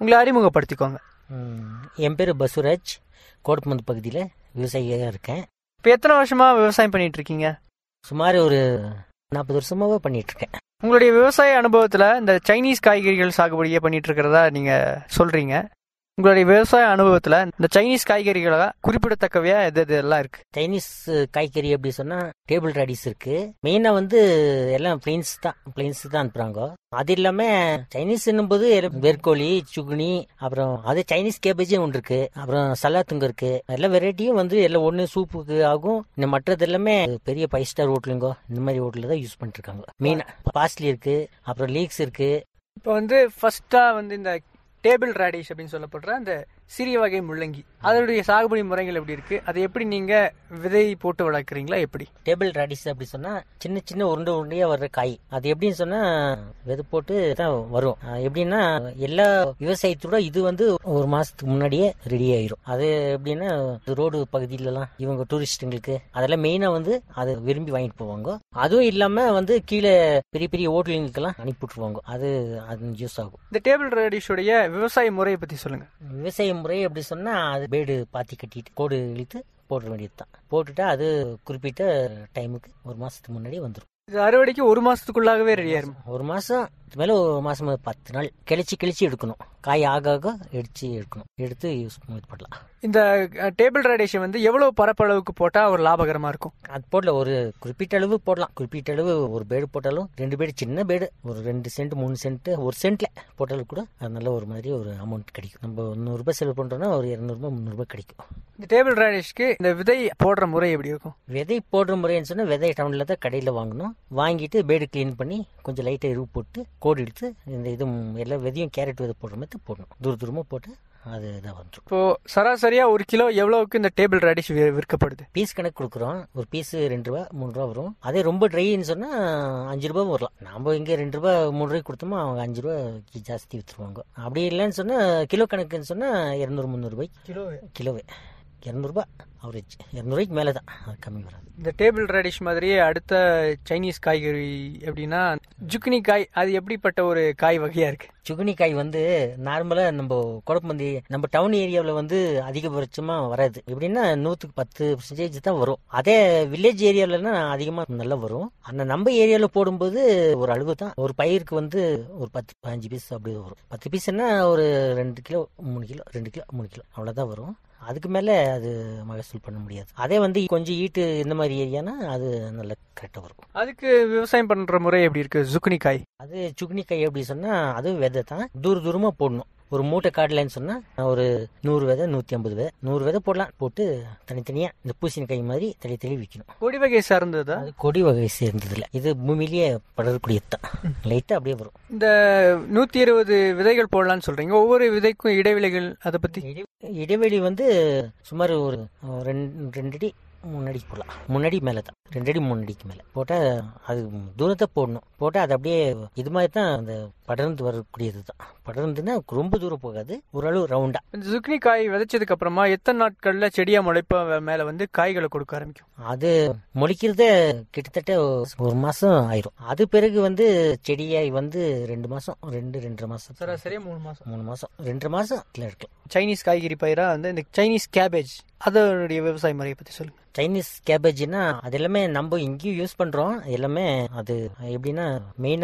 உங்களை அறிமுகப்படுத்திக்கோங்க ம், என் பேர் பசுராஜ் கோடப்பமந்து பகுதியில் விவசாயியாக இருக்கேன் இப்போ எத்தனை வருஷமா விவசாயம் பண்ணிட்டு இருக்கீங்க சுமார் ஒரு நாற்பது வருஷமாவே பண்ணிட்டு இருக்கேன் உங்களுடைய விவசாய அனுபவத்துல இந்த சைனீஸ் காய்கறிகள் சாகுபடியே பண்ணிட்டு இருக்கிறதா நீங்க சொல்றீங்க உங்களுடைய விவசாய அனுபவத்துல இந்த சைனீஸ் காய்கறிகள குறிப்பிடத்தக்கவையா எது எது எல்லாம் இருக்கு சைனீஸ் காய்கறி அப்படி சொன்னா டேபிள் ராடிஸ் இருக்கு மெயினா வந்து எல்லாம் பிளைன்ஸ் தான் பிளைன்ஸ் தான் அனுப்புறாங்க அது இல்லாம சைனீஸ் போது வேர்க்கோழி சுகுனி அப்புறம் அது சைனீஸ் கேபேஜும் ஒன்று இருக்கு அப்புறம் சல்லாத்துங்க இருக்கு எல்லா வெரைட்டியும் வந்து எல்லாம் ஒன்று சூப்புக்கு ஆகும் இந்த மற்றது எல்லாமே பெரிய ஃபைவ் ஸ்டார் ஹோட்டலுங்கோ இந்த மாதிரி ஹோட்டலில் தான் யூஸ் பண்ணிட்டு இருக்காங்க மெயினா பாஸ்லி இருக்கு அப்புறம் லீக்ஸ் இருக்கு இப்போ வந்து ஃபர்ஸ்டா வந்து இந்த டேபிள் ரேடிஷ் அப்படின்னு சொல்லப்படுற அந்த சிறிய வகை முள்ளங்கி அதனுடைய சாகுபடி முறைகள் எப்படி இருக்கு அதை எப்படி நீங்க விதை போட்டு வளர்க்குறீங்களா எப்படி டேபிள் ராடிஸ் அப்படி சொன்னா சின்ன சின்ன உருண்டை உருண்டையா வர்ற காய் அது எப்படின்னு சொன்னா விதை போட்டு தான் வரும் அஹ் எப்படின்னா எல்லா விவசாயத்தோட இது வந்து ஒரு மாசத்துக்கு முன்னாடியே ரெடி ஆயிரும் அது எப்படின்னா ரோடு பகுதியிலலாம் இவங்க டூரிஸ்டுங்களுக்கு அதெல்லாம் மெயினா வந்து அதை விரும்பி வாங்கிட்டு போவாங்க அதுவும் இல்லாம வந்து கீழே பெரிய பெரிய ஹோட்டலுங்களுக்கெல்லாம் அனுப்பி விட்டுருவாங்க அது அது யூஸ் ஆகும் இந்த டேபிள் ரேடிஷோடைய விவசாய முறையை பத்தி சொல்லுங்க விவசாய முறை அப்படி சொன்னா அது பேடு பாத்தி கட்டிட்டு கோடு இழுத்து போட வேண்டியது தான் போட்டுட்டா அது குறிப்பிட்ட டைமுக்கு ஒரு மாசத்துக்கு முன்னாடி வந்துடும் இது அறுவடைக்கு ஒரு மாசத்துக்குள்ளாகவே ரெடி ஆயிரும் ஒரு மாசம் இது மேல ஒரு மாசம் பத்து நாள் கிளச்சி கிளச்சி எடுக்கணும் காய் ஆக ஆக எடுத்து எடுக்கணும் எடுத்து யூஸ் இது பண்ணலாம் இந்த டேபிள் ரேடிஷை வந்து எவ்வளவு பரப்பளவுக்கு போட்டா ஒரு லாபகரமா இருக்கும் அது போடல ஒரு குறிப்பிட்ட அளவு போடலாம் குறிப்பிட்ட அளவு ஒரு பேடு போட்டாலும் ரெண்டு பேடு சின்ன பேடு ஒரு ரெண்டு சென்ட் மூணு சென்ட் ஒரு சென்ட்ல போட்டாலும் கூட அது நல்ல ஒரு மாதிரி ஒரு அமௌண்ட் கிடைக்கும் நம்ம நூறு ரூபாய் செலவு பண்றோம்னா ஒரு இரநூறுபா முந்நூறுபா கிடைக்கும் இந்த டேபிள் ரேடிஷ்க்கு இந்த விதை போடுற முறை எப்படி இருக்கும் விதை போடுற முறைன்னு சொன்னா விதை டவுன்ல தான் கடையில் வாங்கணும் வாங்கிட்டு பேடு க்ளீன் பண்ணி கொஞ்சம் லைட்டாக எருவு போட்டு கோடு எடுத்து இந்த இது எல்லா விதையும் கேரட் விதை போடுற மாதிரி போடணும் தூர தூரமாக போட்டு அது இதாக வந்துடும் இப்போ சராசரியா ஒரு கிலோ எவ்வளவுக்கு இந்த டேபிள் ரேடிஷ் வி- விற்கப்படுது பீஸ் கணக்கு கொடுக்குறோம் ஒரு பீஸ் ரெண்டு ரூபா மூணு ரூபா வரும் அதே ரொம்ப ட்ரைன்னு சொன்னா அஞ்சு ரூபா வரலாம் நாம இங்க ரெண்டு ரூபா மூணு ரூபாய்க்கு கொடுத்தோமோ அவங்க அஞ்சு ரூபா ஜாஸ்தி வித்துருவாங்க அப்படி இல்லைன்னு சொன்னா கிலோ கணக்குன்னு சொன்னா இரநூறு முந்நூறு ரூபாய் கிலோ கிலோவே இரநூறுபா அவரேஜ் இரநூறுவாய்க்கு மேலே தான் அது கம்மி வராது இந்த டேபிள் ரேடிஷ் மாதிரியே அடுத்த சைனீஸ் காய்கறி எப்படின்னா ஜுக்கினி காய் அது எப்படிப்பட்ட ஒரு காய் வகையா இருக்கு சுகுனி காய் வந்து நார்மலா நம்ம குழப்பந்தி நம்ம டவுன் ஏரியாவில் வந்து அதிகபட்சமா வராது எப்படின்னா நூற்றுக்கு பத்து பர்சன்டேஜ் தான் வரும் அதே வில்லேஜ் ஏரியாவிலனா அதிகமாக நல்லா வரும் அந்த நம்ம ஏரியாவில் போடும்போது ஒரு அளவு தான் ஒரு பயிருக்கு வந்து ஒரு பத்து பதினஞ்சு பீஸ் அப்படி வரும் பத்து பீஸ்னா ஒரு ரெண்டு கிலோ மூணு கிலோ ரெண்டு கிலோ மூணு கிலோ அவ்வளோதான் வரும் அதுக்கு மேலே அது மகசூல் பண்ண முடியாது அதே வந்து கொஞ்சம் ஈட்டு இந்த மாதிரி ஏரியானா அது நல்லா கரெக்டாக வரும் அதுக்கு விவசாயம் பண்ற முறை எப்படி இருக்கு ஜுக்கினி காய் அது சுக்னி கை அப்படி சொன்னா அதுவும் விதை தான் தூர தூரமா போடணும் ஒரு மூட்டை காடலைன்னு சொன்னா ஒரு நூறு விதை நூத்தி ஐம்பது விதை நூறு விதை போடலாம் போட்டு தனித்தனியா இந்த பூசணி கை மாதிரி தள்ளி தள்ளி விற்கணும் கொடி வகை சார்ந்ததா அது கொடி வகை சேர்ந்ததுல இது பூமியிலேயே படரக்கூடியது தான் லைட்டா அப்படியே வரும் இந்த நூத்தி இருபது விதைகள் போடலாம்னு சொல்றீங்க ஒவ்வொரு விதைக்கும் இடைவெளிகள் அதை பத்தி இடை- இடைவெளி வந்து சுமார் ஒரு ரெண்டு ரெண்டு அடி மூணு அடிக்கு போடலாம் முன்னாடி மேலே தான் ரெண்டு அடி மூணு அடிக்கு மேலே போட்டால் அது தூரத்தை போடணும் போட்டால் அது அப்படியே இது மாதிரி தான் அந்த படர்ந்து வரக்கூடியது தான் படர்ந்துன்னா ரொம்ப தூரம் போகாது ஓரளவு ரவுண்டா இந்த ஜுக்கினி காய் விதைச்சதுக்கு அப்புறமா எத்தனை நாட்கள்ல செடியா முளைப்ப மேல வந்து காய்களை கொடுக்க ஆரம்பிக்கும் அது முளைக்கிறதே கிட்டத்தட்ட ஒரு மாசம் ஆயிரும் அது பிறகு வந்து செடியாய் வந்து ரெண்டு மாசம் ரெண்டு ரெண்டரை மாசம் சராசரியா மூணு மாசம் மூணு மாசம் ரெண்டரை மாசம் இல்லை இருக்கலாம் சைனீஸ் காய்கறி பயிரா வந்து இந்த சைனீஸ் கேபேஜ் அதனுடைய விவசாய முறையை பத்தி சொல்லுங்க சைனீஸ் கேபேஜ்னா அது எல்லாமே நம்ம இங்கேயும் யூஸ் பண்றோம் எல்லாமே அது எப்படின்னா மெயின்